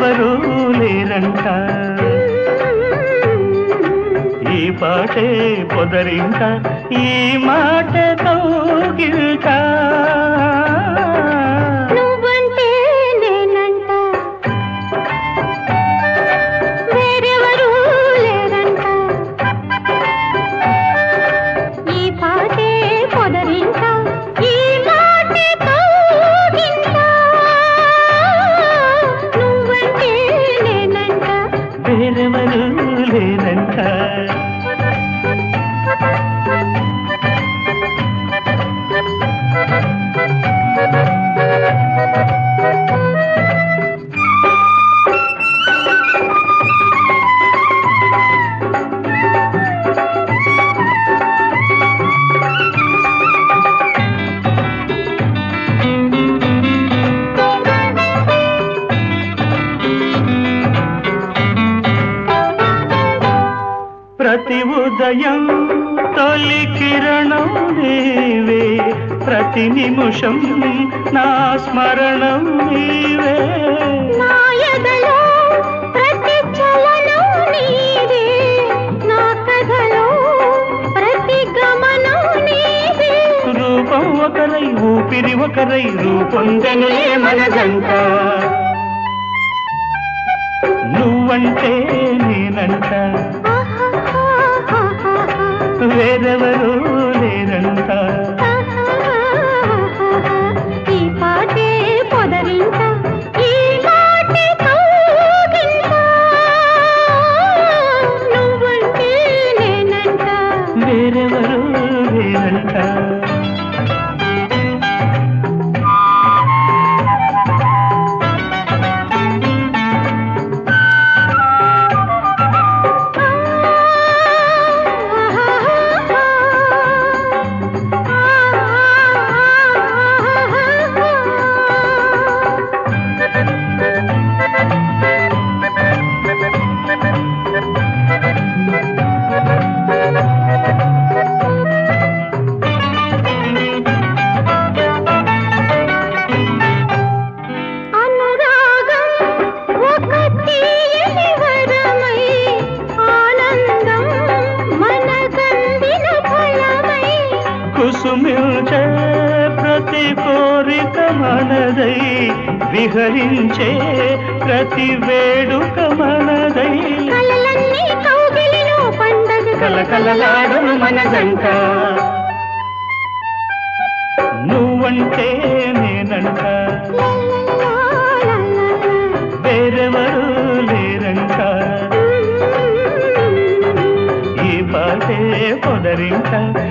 వేరెవరూ లేరంట ఈ పాటే పొదరింట ఈ మాట కౌగిల్ట నువ్వంటే నేనంట వేరెవరూ లేరంట ఈ పాటే పొదరింట ఈ మాటే కౌగిలింట నువ్వంటే నేనంట వేరెవరూ లేరంట ప్రతి ఉదయం తొలి కిరణం నీవే ప్రతి నిమిషం నా స్మరణం నీవే నా ఎదలో ప్రతి చలనం నీవే నా కథలో ప్రతి గమనం నీవే రూపం ఒకరై ఊపిరి ఒకరై రూపొందెను ఏ మనదంట నువ్వంటే నేనంట వేరెవరూ లేరంట ఈ పాటే పొదరింట ఈ మాటే కౌగిలింట నువ్వంటే నేనంట వేరెవరూ లేరంట అనురాగం ఒక తీయని వరమై ఆనందం మనకందిన ఫలమై కుసుమిల్చే ప్రతి కోరిక మనదై విహరించే ప్రతి వేడుక మనదై కలలన్నీ కౌగిలిలో పండగ కలకలలాడును మనదంట నువ్వంటే నేనంట వేరెవరూ లేరంట ఈ పాటే పొదరింట